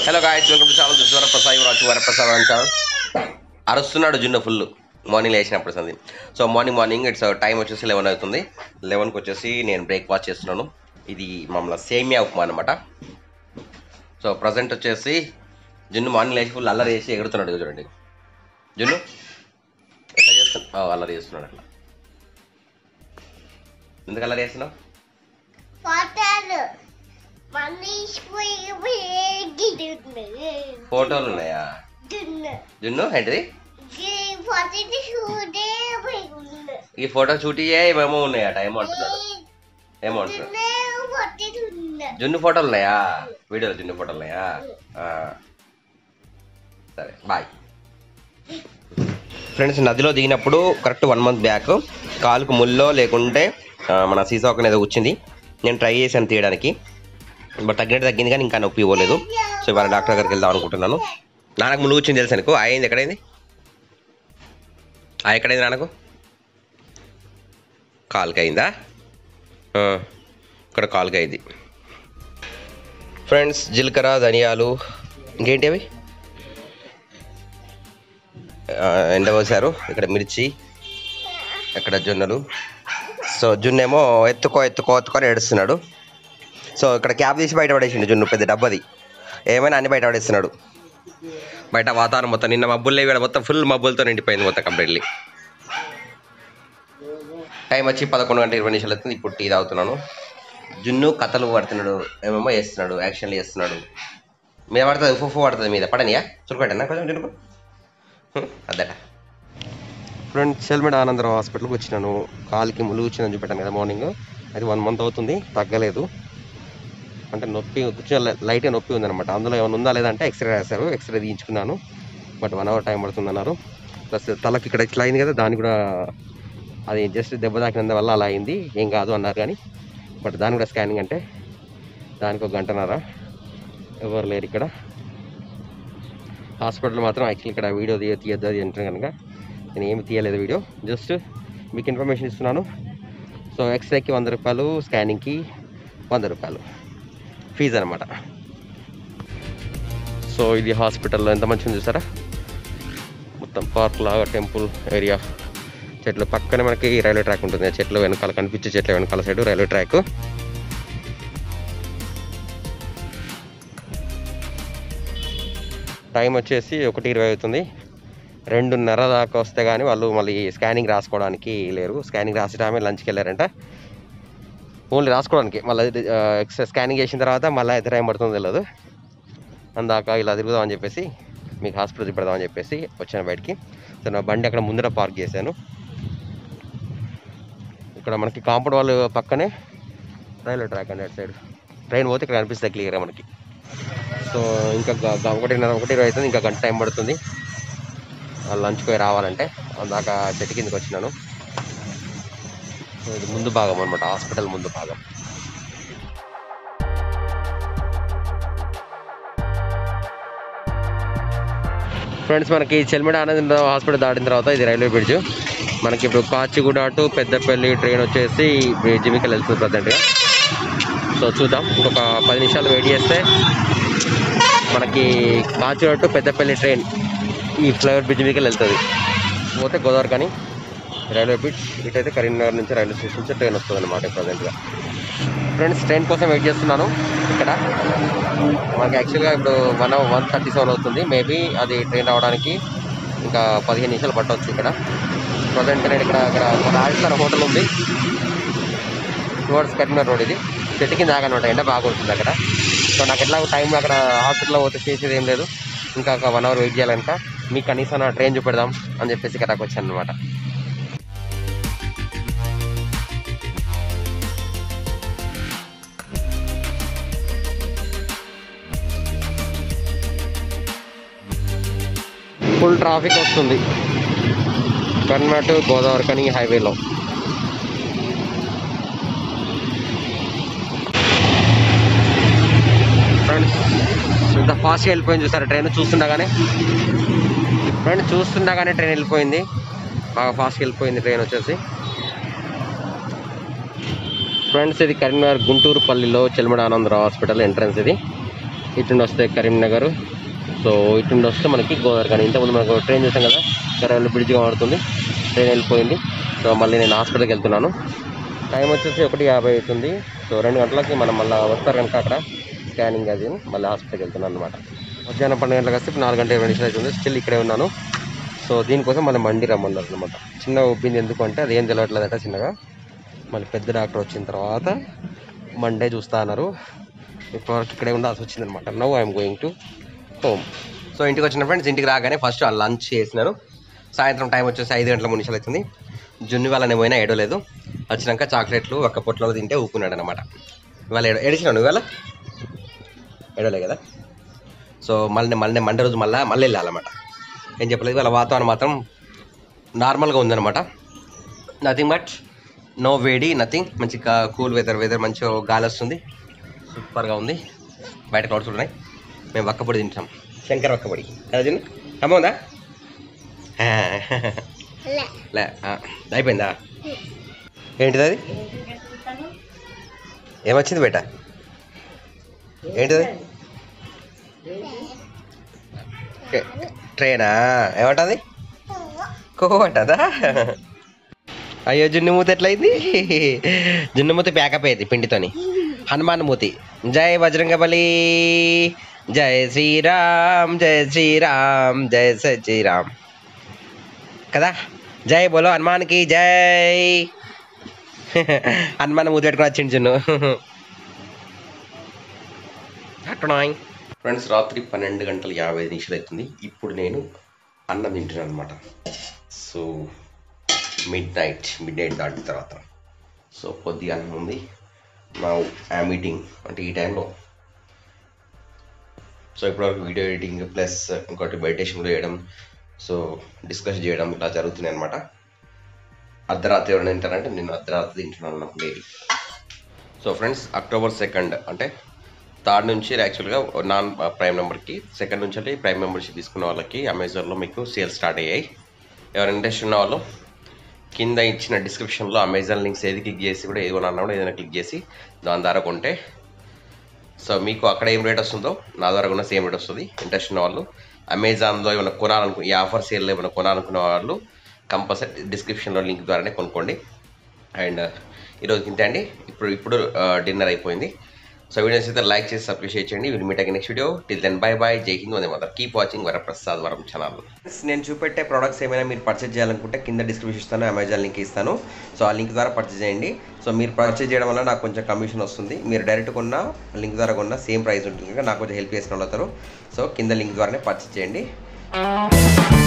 Hello guys welcome to channel this Varaprasad Raju Varaprasad అని channel అరుస్తున్నాడు జున్ను ఫుల్ మార్నింగ్ లేచినప్పుడు సంది so morning morning it's time వచ్చేసి లెవెన్ అవుతుంది లెవెన్కి వచ్చేసి నేను బ్రేక్ఫాస్ట్ చేస్తున్నాను ఇది మమ్మల్ని సేమియా ఉప్మా అనమాట సో ప్రజెంట్ వచ్చేసి జున్ను మార్నింగ్ లేచి ఫుల్ అల్లరి చేసి ఎగురుతున్నాడు ఇదిగో చూడండి జున్ను ఎట్లా చేస్తున్నావు అల్లరి చేస్తున్నాడు అట్లా ఎందుకు అల్లరి చేస్తున్నావు ఫోటోలు మనీష్ ఫోటోలు ఉన్నాయా జున్ను ఏంటిది ఈ ఫోటో షూట్ ఏమేమో ఉన్నాయట ఏమో అంటున్నాడు ఏమో అంటున్నాడు జున్ను ఫోటోలు ఉన్నాయా వీడియోలో జున్ను ఫోటోలు ఉన్నాయా ఆ. సరే బాయ్ ఫ్రెండ్స్ నదిలో దిగినప్పుడు కరెక్ట్ వన్ మంత్ బ్యాక్ కాలుకు ముల్లో లేకుంటే ఆ, మన సీసాకు అనేది వచ్చింది నేను ట్రై చేశాను తీయడానికి బట్ తగ్గినట్టు తగ్గింది కానీ ఇంకా నొప్పి ఇవ్వలేదు సో ఇవాళ డాక్టర్ దగ్గరికి వెళ్దాం అనుకుంటున్నాను నాన్నకు ముళ్ళు వచ్చింది తెలుసా నీకు అయింది ఎక్కడైంది ఆ ఎక్కడైంది నాన్నకు కాలుకి అయిందా ఆ, ఇక్కడ కాలుకి అయింది ఫ్రెండ్స్ జీలకర్ర ధనియాలు ఇంకేంటి అవి ఆ, ఎండవేశారు ఇక్కడ మిర్చి ఇక్కడ జొన్నలు సో జున్నేమో ఎత్తుకో ఎత్తుకో ఎత్తుకొని ఏడుస్తున్నాడు సో ఇక్కడ క్యాప్ తీసి బయట పడేసిండు జున్ను పెద్ద డబ్బది ఏమైనా అన్ని బయట పడేస్తున్నాడు బయట వాతావరణం మొత్తం నిన్న మబ్బులు లేవి మొత్తం ఫుల్ మబ్బులతో నిండిపోయింది మొత్తం కంప్లీట్లీ టైం వచ్చి పదకొండు గంటల ఇరవై నిమిషాలు అవుతుంది ఇప్పుడు టీ తాగుతున్నాను జున్ను కథలు పడుతున్నాడు ఏమేమో చేస్తున్నాడు యాక్షన్లు చేస్తున్నాడు మీద పడుతుంది ఉఫ్ ఉఫ్ పడుతుంది మీద పడనియా చురుకట్టనా కొంచెం జున్నుకు హ్మ్, అద్దట ఫ్రెండ్ సెల్మెడ్ ఆనందరావు హాస్పిటల్కి వచ్చినాను కాలుకి ములుగు వచ్చిందని చూపెట్టాను కదా మార్నింగ్ అది వన్ మంత్ అవుతుంది తగ్గలేదు అంటే నొప్పి కొంచెం లైట్గా నొప్పి ఉందన్నమాట అందులో ఏమైనా ఉందా లేదా అంటే ఎక్స్రే రాశారు ఎక్స్రే తీయించుకున్నాను బట్ వన్ అవర్ టైం పడుతుంది అన్నారు ప్లస్ తలకి ఇక్కడ ఇట్లా అయింది కదా దాన్ని కూడా అది జస్ట్ దెబ్బ తాకినందు వల్ల అలా అయింది ఏం కాదు అన్నారు కానీ బట్ దాని కూడా స్కానింగ్ అంటే దానికి ఒక గంటన్నర ఎవరు లేరు ఇక్కడ హాస్పిటల్ మాత్రం యాక్చువల్లీ ఇక్కడ వీడియో తీయ తీయద్దు అది అంటారు కనుక నేను ఏమి తీయలేదు వీడియో జస్ట్ మీకు ఇన్ఫర్మేషన్ ఇస్తున్నాను సో ఎక్స్రేకి వంద రూపాయలు స్కానింగ్కి వంద రూపాయలు ఫీజు అనమాట సో ఇది హాస్పిటల్లో ఎంత మంచిగా ఉంది చూసారా మొత్తం పార్క్ లాగా టెంపుల్ ఏరియా చెట్లు పక్కనే మనకి రైల్వే ట్రాక్ ఉంటుంది ఆ చెట్లు వెనకాల కనిపించే చెట్ల వెనకాల సైడ్ రైల్వే ట్రాక్ టైం వచ్చేసి ఒకటి ఇరవై అవుతుంది రెండున్నర దాకా వస్తే కానీ వాళ్ళు మళ్ళీ స్కానింగ్ రాసుకోవడానికి లేరు స్కానింగ్ రాసే టైమే లంచ్కి వెళ్ళారంట ఓన్లీ రాసుకోవడానికి మళ్ళీ ఎక్స్ స్కానింగ్ చేసిన తర్వాత మళ్ళీ ఎంత టైం పడుతుందో తెలియదు అందాక ఇలా తిరుగుదామని చెప్పేసి మీకు హాస్పిటల్ చూపెడదామని చెప్పేసి వచ్చాను బయటికి సో నా బండి అక్కడ ముందర పార్క్ చేశాను ఇక్కడ మనకి కాంపౌండ్ వాళ్ళు పక్కనే రైల్వే ట్రాక్ అండి అటు సైడ్ ట్రైన్ పోతే ఇక్కడ కనిపిస్తుంది క్లియర్గా మనకి సో ఇంకా గ- గ- ఒకటిన్నర ఒకటి ఇరవై అవుతుంది ఇంకా గంట టైం పడుతుంది లంచ్కి పోయి రావాలంటే అందాక చెట్టు కిందకి వచ్చినాను సో ఇది ముందు భాగం అనమాట హాస్పిటల్ ముందు భాగం ఫ్రెండ్స్ మనకి చెల్మిడ ఆనంద హాస్పిటల్ దాటిన తర్వాత ఇది రైల్వే బ్రిడ్జ్ మనకి ఇప్పుడు కాచిగూడ టు పెద్దపల్లి ట్రైన్ వచ్చేసి జిమికల్ వెళ్తుంది ప్రజెంట్గా సో చూద్దాం ఇంకొక పది నిమిషాలు వెయిట్ చేస్తే మనకి కాచిగూడ టు పెద్దపల్లి ట్రైన్ ఈ ఫ్లైఓవర్ బ్రిడ్జ్ మీదకి వెళ్తుంది పోతే గోదావరి కానీ రైల్వే బ్రిడ్జ్ ఇటైతే కరీంనగర్ నుంచి రైల్వే స్టేషన్ నుంచి ట్రైన్ వస్తుంది అనమాట ప్రజెంట్గా ఫ్రెండ్స్ ట్రైన్ కోసం వెయిట్ చేస్తున్నాను ఇక్కడ మనకి యాక్చువల్గా ఇప్పుడు వన్ వన్ థర్టీ సెవెన్ అవుతుంది మేబీ అది ట్రైన్ రావడానికి ఇంకా పదిహేను నిమిషాలు పట్టవచ్చు ఇక్కడ ప్రజెంట్ నేను ఇక్కడ ఇక్కడ ఒక రాజస్థాన్ హోటల్ ఉంది టువర్డ్స్ కరీంనగర్ రోడ్ ఇది చెట్టు కింద ఆగనమాట ఎండ బాగా ఉంటుంది అక్కడ సో నాకు ఎట్లా టైం అక్కడ హాస్పిటల్లో పోతే చేసేది ఏం లేదు ఇంకా ఒక వన్ అవర్ వెయిట్ చేయాలంట మీకు కనీసం నా ట్రైన్ చూపెడదాం అని చెప్పేసి ఇక్కడికి వచ్చాను అనమాట ఫుల్ ట్రాఫిక్ వస్తుంది కర్ణాటు గోదావరి కని హైవేలో ఫ్రెండ్స్ ఇంత ఫాస్ట్గా వెళ్ళిపోయింది చూసారా ట్రైన్ చూస్తుండగానే ఫ్రెండ్స్ చూస్తుండగానే ట్రైన్ వెళ్ళిపోయింది బాగా ఫాస్ట్గా వెళ్ళిపోయింది ట్రైన్ వచ్చేసి ఫ్రెండ్స్ ఇది కరీంనగర్ గుంటూరు పల్లిలో చెల్మడ ఆనందరావు హాస్పిటల్ ఎంట్రన్స్ ఇది ఇటుండి వస్తే కరీంనగర్ సో ఇటుండి వస్తే మనకి గోదావరి కానీ ఇంతకుముందు మనకు ట్రైన్ చూసాం కదా కరీంనగర్ బ్రిడ్జ్ కనబడుతుంది ట్రైన్ వెళ్ళిపోయింది సో మళ్ళీ నేను హాస్పిటల్కి వెళ్తున్నాను టైం వచ్చేసి ఒకటి యాభై అవుతుంది సో రెండు గంటలకి మనం మళ్ళీ వస్తారు కనుక అక్కడ స్కానింగ్ అది మళ్ళీ హాస్పిటల్కి వెళ్తున్నాను అనమాట మధ్యాహ్నం పన్నెండు గంటలకు వస్తే నాలుగు గంటల ఇరవై నిమిషాలు అవుతుంది స్టిల్ ఇక్కడే ఉన్నాను సో దీనికోసం మళ్ళీ మండి రమ్మన్నారు అనమాట చిన్న ఉబ్బింది ఎందుకు అంటే అది ఏం తెలియట్లేదట చిన్నగా మళ్ళీ పెద్ద డాక్టర్ వచ్చిన తర్వాత మండే చూస్తా అన్నారు ఇప్పటివరకు ఇక్కడే ఉండాల్సి వచ్చింది అనమాట now I'm going to home so ఇంటికి వచ్చిన ఫ్రెండ్స్ ఇంటికి రాగానే ఫస్ట్ లంచ్ చేసినారు సాయంత్రం టైం వచ్చేసి ఐదు గంటల మూడు నిమిషాలు అవుతుంది జున్ను వాళ్ళని పోయినా ఏడవలేదు వచ్చినాక చాక్లెట్లు ఒక్క పొట్టలో తింటే ఊపుకున్నాడు అనమాట ఇవాళ ఏడ ఏడిచినావు నువ్వు ఇవాళ ఏడవలే కదా సో మళ్ళీ మళ్ళీ మండే రోజు మళ్ళీ మళ్ళీ వెళ్ళాలన్నమాట ఏం చెప్పలేదు వాళ్ళ వాతావరణం మాత్రం నార్మల్గా ఉందన్నమాట నథింగ్ బట్ నో వేడి నథింగ్ మంచి కూల్ వెదర్ వెదర్ మంచి గాలి వస్తుంది సూపర్గా ఉంది బయట క్లౌడ్స్ ఉన్నాయి మేము వక్కపొడి తింటాం శంకర్ వక్కపొడి కదా చిన్న అమ్మ ఉందా ఆ, లే లే ఆ, అయిపోయిందా ఏంటిది అది ఏమొచ్చింది బేట ఏంటిది కే- ట్రైనా ఏమంటది కోవటదా అయ్యో జున్ను మూత ఎట్లయింది జున్ను మూత ప్యాకప్ అయింది పిండితోని హనుమాన్ మూతి జై బజరంగబలి జై శ్రీరామ్ జై శ్రీరామ్ జై శ్రీరామ్ కదా జై బోలో హనుమాన్కి జై హనుమాన్ మూతి పెట్టుకుని వచ్చిండు జున్ను ఫ్రెండ్స్ రాత్రి పన్నెండు గంటల యాభై ఐదు నిమిషాలు అవుతుంది ఇప్పుడు నేను అన్నం తింటున్నాను అనమాట so midnight midnight దాటిన తర్వాత సో కొద్దిగా అన్నం ఉంది నా ఆ మీటింగ్ అంటే ఈ టైంలో సో ఇప్పటివరకు వీడియో ఎడిటింగ్ ప్లస్ ఇంకోటి మెడిటేషన్ చేయడం సో డిస్కస్ చేయడం ఇలా జరుగుతున్నాయి అనమాట అర్ధరాత్రి ఎవరైనా తింటారంటే నేను అర్ధరాత్రి తింటున్నాను అన్నం daily so friends October second అంటే థర్డ్ నుంచి యాక్చువల్గా నాన్ ప్రైమ్ నెంబర్కి సెకండ్ నుంచి అంటే ప్రైమ్ మెంబర్షిప్ తీసుకున్న వాళ్ళకి అమెజాన్లో మీకు సేల్ స్టార్ట్ అయ్యాయి ఎవరైనా ఇంట్రెస్ట్ ఉన్న వాళ్ళు కింద ఇచ్చిన డిస్క్రిప్షన్లో అమెజాన్ లింక్స్ ఏది క్లిక్ చేసి కూడా ఏది కొన్నా కూడా ఏదైనా క్లిక్ చేసి దాని ద్వారా కొంటే సో మీకు అక్కడ ఏం రేట్ వస్తుందో నా ద్వారా కూడా సేమ్ రేట్ వస్తుంది ఇంట్రెస్ట్ ఉన్న వాళ్ళు అమెజాన్లో ఏమైనా కొనాలనుకు ఈ ఆఫర్ సేల్లో ఏమైనా కొనాలనుకున్న వాళ్ళు కంపల్సరీ డిస్క్రిప్షన్లో లింక్ ద్వారానే కొనుక్కోండి అండ్ ఈరోజు ఇంతే అండి ఇప్పుడు ఇప్పుడు డిన్నర్ అయిపోయింది సో వీడియోస్ అయితే లైక్ చేసి సబ్స్క్రైబ్ చేయండి will meet next video till then bye bye Jai Hind Vande మదర్ keep watching Varaprasad Varam channel నేను చూపెట్టే ప్రోడక్ట్స్ ఏమైనా మీరు పర్చేజ్ చేయాలనుకుంటే కింద డిస్క్రిప్షన్ ఇస్తాను అమెజాన్ లింక్ ఇస్తాను సో ఆ లింక్ ద్వారా పర్చేజ్ చేయండి సో మీరు పర్చేజ్ చేయడం వల్ల నాకు కొంచెం కమిషన్ వస్తుంది మీరు డైరెక్ట్ కొన్నా లింక్ ద్వారా కొన్నా సేమ్ ప్రైస్ ఉంటుంది కనుక నాకు కొంచెం హెల్ప్ చేసిన వాళ్ళు అవుతారు సో కింద లింక్ ద్వారానే పర్చేజ్ చేయండి